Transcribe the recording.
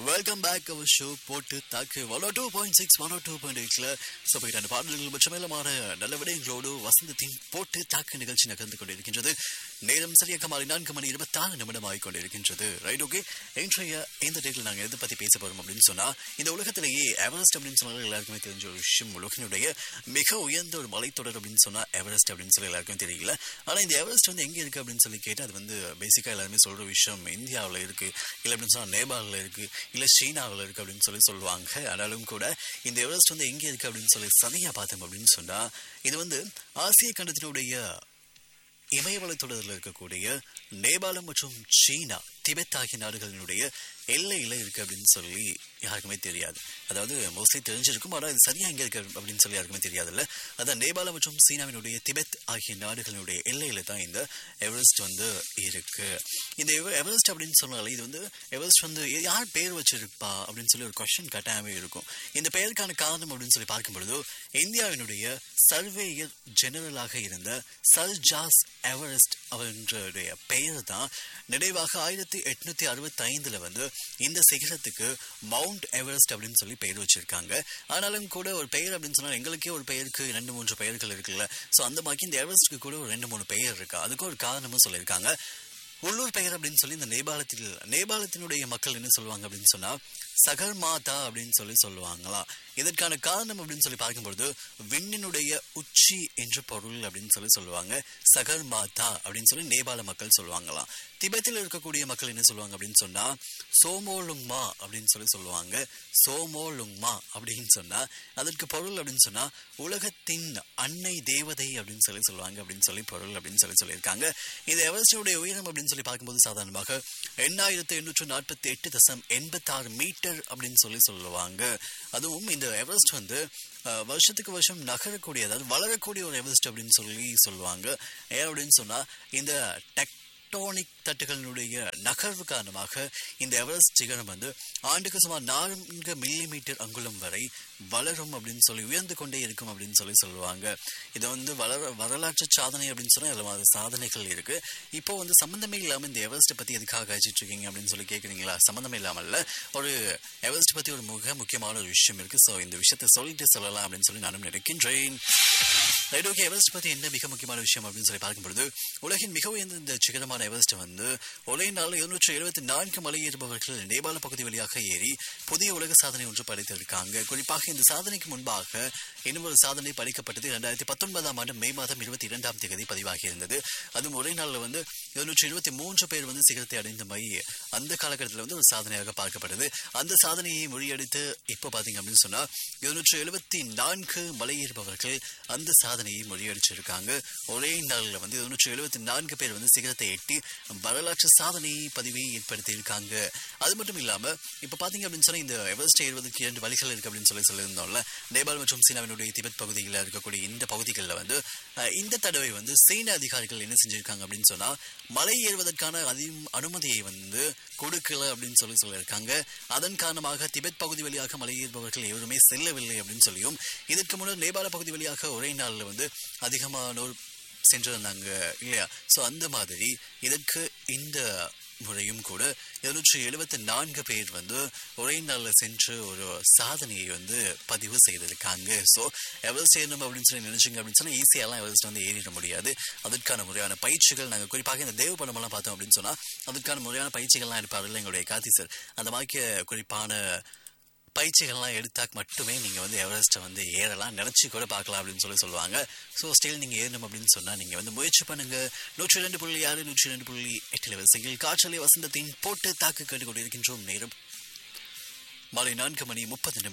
welcome back அவர் show போட்டு தாக்கு one two point six one two point எயிட்ல so போயிட்டு அந்த பாடல்கள் பட்சமேலமான நல்ல விடயங்களோடு வசந்தத்தின் போட்டு தாக்கு நிகழ்ச்சி நகர்ந்து கொண்டிருக்கின்றது நேரம் சரியாக மாறி நான்கு மணி இருபத்தாறு நிமிடம் ஆகிக் கொண்டிருக்கின்றது ரைட் ஓகே இன்றைய இந்த டேட்டில் நாங்கள் எதை பற்றி பேச போகிறோம் அப்படின்னு சொன்னால் இந்த உலகத்திலேயே எவரெஸ்ட் அப்படின்னு சொன்னால் எல்லாருக்குமே தெரிஞ்ச ஒரு விஷயம் உலகினுடைய மிக உயர்ந்த ஒரு மலைத்தொடர் அப்படின்னு சொன்னால் எவரெஸ்ட் அப்படின்னு சொல்லி எல்லாருக்குமே தெரியல ஆனால் இந்த எவரெஸ்ட் வந்து எங்கே இருக்குது அப்படின்னு சொல்லி கேட்டால் அது வந்து பேசிக்காக எல்லாருமே சொல்கிற விஷயம் இந்தியாவில் இருக்குது இல்லை அப்படின்னு சொன்னால் நேபாளில் இருக்குது இல்லை சீனாவில் இருக்குது அப்படின்னு சொல்லி சொல்லுவாங்க ஆனாலும் கூட இந்த எவரெஸ்ட் வந்து எங்கே இருக்குது அப்படின்னு சொல்லி சரியாக பார்த்தோம் அப்படின்னு சொன்னால் இது வந்து ஆசிய கண்டத்தினுடைய இமயமலைத்தொடரில் இருக்கக்கூடிய நேபாளம் மற்றும் சீனா திபெத் ஆகிய நாடுகளினுடைய எல்லையில் இருக்கு அப்படின்னு சொல்லி யாருக்குமே தெரியாது அதாவது மோஸ்ட்லி தெரிஞ்சிருக்கும் ஆனால் இது சரியா எங்க இருக்கு அப்படின்னு சொல்லி யாருக்குமே தெரியாதுல்ல அதான் நேபாளம் மற்றும் சீனாவினுடைய திபெத் ஆகிய நாடுகளினுடைய எல்லையில தான் இந்த எவரெஸ்ட் வந்து இருக்கு இந்த எவ- எவரெஸ்ட் அப்படின்னு சொன்னாலே இது வந்து எவரெஸ்ட் வந்து யார் பேர் வச்சிருப்பா அப்படின்னு சொல்லி ஒரு கொஸ்டின் கட்டாயமே இருக்கும் இந்த பெயருக்கான காரணம் அப்படின்னு சொல்லி பார்க்கும் பொழுது இந்தியாவினுடைய சர்வேயர் ஜெனரலாக இருந்த சர் ஜாஸ் எவரெஸ்ட் அவருடைய பெயர் தான் நினைவாக ஆயிரத்தி எட்நூத்தி அறுபத்தி ஐந்துல வந்து இந்த சிகரத்துக்கு மவுண்ட் எவரெஸ்ட் அப்படின்னு சொல்லி பெயர் வச்சிருக்காங்க ஆனாலும் கூட ஒரு பெயர் அப்படின்னு சொன்னா எங்களுக்கே ஒரு பெயருக்கு ரெண்டு மூன்று பெயர்கள் இருக்குல்ல சோ அந்த மாதிரி இந்த எவரெஸ்ட்க்கு கூட ஒரு ரெண்டு மூணு பெயர் இருக்கு அதுக்கு ஒரு காரணமும் சொல்லியிருக்காங்க உள்ளூர் பெயர் அப்படின்னு சொல்லி இந்த நேபாளத்தில் நேபாளத்தினுடைய மக்கள் என்ன சொல்லுவாங்க அப்படின்னு சொன்னா சகர்மாதா அப்படின்னு சொல்லி சொல்லுவாங்களாம் இதற்கான காரணம் அப்படின்னு சொல்லி பார்க்கும்பொழுது விண்ணினுடைய உச்சி என்று பொருள் அப்படின்னு சொல்லி சொல்லுவாங்க சகர்மாதா அப்படின்னு சொல்லி நேபாள மக்கள் சொல்லுவாங்களாம் திபெத்தில் இருக்கக்கூடிய மக்கள் என்ன சொல்லுவாங்க அப்படின்னு சொன்னா சோமோலுங்மா அப்படின்னு சொல்லி சொல்லுவாங்க சோமோலுங்மா அப்படின்னு சொன்னா அதற்கு பொருள் அப்படின்னு சொன்னா உலகத்தின் அன்னை தேவதை அப்படின்னு சொல்லி சொல்லுவாங்க அப்படின்னு சொல்லி பொருள் அப்படின்னு சொல்லி சொல்லியிருக்காங்க இந்த எவரெஸ்டுடைய உயரம் அப்படின்னு சொல்லி பார்க்கும்போது சாதாரணமாக எண்ணாயிரத்து எண்ணூற்று நாற்பத்தி எட்டு தசம் எண்பத்தாறு மீட்டர் அப்படின்னு சொல்லி சொல்லுவாங்க அதுவும் இந்த எவரெஸ்ட் வந்து அஹ், வருஷத்துக்கு வருஷம் நகரக்கூடிய அதாவது வளரக்கூடிய ஒரு எவரெஸ்ட் அப்படின்னு சொல்லி சொல்லுவாங்க ஏன் அப்படின்னு சொன்னா இந்த டெக் டெக்டோனிக் தட்டுகளினுடைய நகர்வு காரணமாக இந்த எவரெஸ்ட் சிகரம் வந்து ஆண்டுக்கு சுமார் நான்கு மில்லி மீட்டர் அங்குலம் வரை வளரும் அப்படின்னு சொல்லி உயர்ந்து கொண்டே இருக்கும் அப்படின்னு சொல்லி சொல்லுவாங்க இது வந்து வளர வரலாற்று சாதனை அப்படின்னு சொன்னா இதுல மாதிரி சாதனைகள் இருக்கு இப்போ வந்து சம்பந்தமே இல்லாம இந்த எவரெஸ்ட்டை பத்தி எதுக்காக காய்ச்சிட்டு இருக்கீங்க அப்படின்னு சொல்லி கேக்குறீங்களா சம்பந்தமே இல்லாமல்ல ஒரு எவரெஸ்ட் பத்தி ஒரு மிக முக்கியமான ஒரு விஷயம் இருக்கு ஸோ இந்த விஷயத்தை சொல்லிட்டு சொல்லலாம் அப்படின்னு சொல்லி நானும் நினைக்கின்றேன் ரைட் ஓகே எவரெஸ்ட் பத்தி என்ன மிக முக்கியமான விஷயம் அப்படின்னு சொல்லி பார்க்கும்பொழுது உலகின் மிக உயர்ந்த இந்த சிகரமான எவரெஸ்ட் வந்து ஒரே நாள் இருநூற்றி எழுபத்தி நான்கு மலையேறுபவர்கள் நேபாள பகுதி வழியாக ஏறி புதிய உலக சாதனை ஒன்று படைத்திருக்காங்க குறிப்பாக இந்த சாதனைக்கு முன்பாக இன்னும் ஒரு சாதனை படைக்கப்பட்டது இரண்டாயிரத்தி பத்தொன்பதாம் ஆண்டு மே மாதம் இருபத்தி இரண்டாம் தேதி பதிவாகி இருந்தது அதுவும் ஒரே நாள்ல வந்து இருநூற்றி இருபத்தி மூன்று பேர் வந்து சிகரத்தை அடைந்த மை அந்த காலகட்டத்தில் வந்து ஒரு சாதனையாக பார்க்கப்பட்டது அந்த சாதனையை முறியடித்து இப்போ பாத்தீங்க அப்படின்னு சொன்னா இருநூற்றி எழுபத்தி நான்கு மலையேறுபவர்கள் அந்த சாதனையை முறியடிச்சிருக்காங்க ஒரே நாளில் வந்து இருநூற்றி எழுபத்தி நான்கு பேர் வந்து சிகரத்தை எட்டி வரலாற்று சாதனை பதிவை ஏற்படுத்தி இருக்காங்க அது மட்டும் இல்லாம இப்ப பாத்தீங்க அப்படின்னு சொன்னா இந்த எவரெஸ்ட் ஏறுவதற்கு இரண்டு வழிகள் இருக்கு அப்படின்னு சொல்லி சொல்லியிருந்தோம்ல நேபாள் மற்றும் சீனாவினுடைய திபெத் பகுதிகளில் இருக்கக்கூடிய இந்த பகுதிகளில் வந்து அஹ், இந்த தடவை வந்து சீன அதிகாரிகள் என்ன செஞ்சிருக்காங்க அப்படின்னு சொன்னா மலை ஏறுவதற்கான அதி அனுமதியை வந்து கொடுக்கல அப்படின்னு சொல்லி சொல்லியிருக்காங்க அதன் காரணமாக திபெத் பகுதி வழியாக மலை ஏறுபவர்கள் எவருமே செல்லவில்லை அப்படின்னு சொல்லியும் இதற்கு முன்னர் நேபாள பகுதி வழியாக ஒரே நாளில் வந்து அதிகமானோர் சென்றிருந்தாங்க இல்லையா ஸோ அந்த மாதிரி இதற்கு இந்த முறையும் கூட இருநூற்றி எழுபத்தி நான்கு பேர் வந்து ஒரே நாளில் சென்று ஒரு சாதனையை வந்து பதிவு செய்திருக்காங்க ஸோ எவரெஸ்ட் ஏறணும் அப்படின்னு சொல்லி நினைச்சீங்க அப்படின்னு சொன்னால் ஈஸியாலாம் எவரெஸ்ட் வந்து ஏறிட முடியாது அதற்கான முறையான பயிற்சிகள் நாங்கள் குறிப்பாக இந்த தேவ படமெல்லாம் பார்த்தோம் அப்படின்னு சொன்னால் அதற்கான முறையான பயிற்சிகள்லாம் எடுப்பார்கள் எங்களுடைய கார்த்தி சார் அந்த மாதிரி குறிப்பான பயிற்சிகள்லாம் எடுத்தாக் மட்டுமே நீங்கள் வந்து எவரெஸ்ட்டை வந்து ஏறலாம் நினச்சி கூட பார்க்கலாம் அப்படின்னு சொல்லி சொல்லுவாங்க ஸோ ஸ்டில் நீங்கள் ஏறணும் அப்படின்னு சொன்னால் நீங்கள் வந்து முயற்சி பண்ணுங்க நூற்றி ரெண்டு புள்ளி ஆறு நூற்றி ரெண்டு புள்ளி எட்டு வரிசையில் காற்றலை வசந்தத்தின் போட்டு தாக்கு கேட்டுக்கொண்டிருக்கின்றோம் நேரம் மாலை நான்கு மணி முப்பது நிமிடம்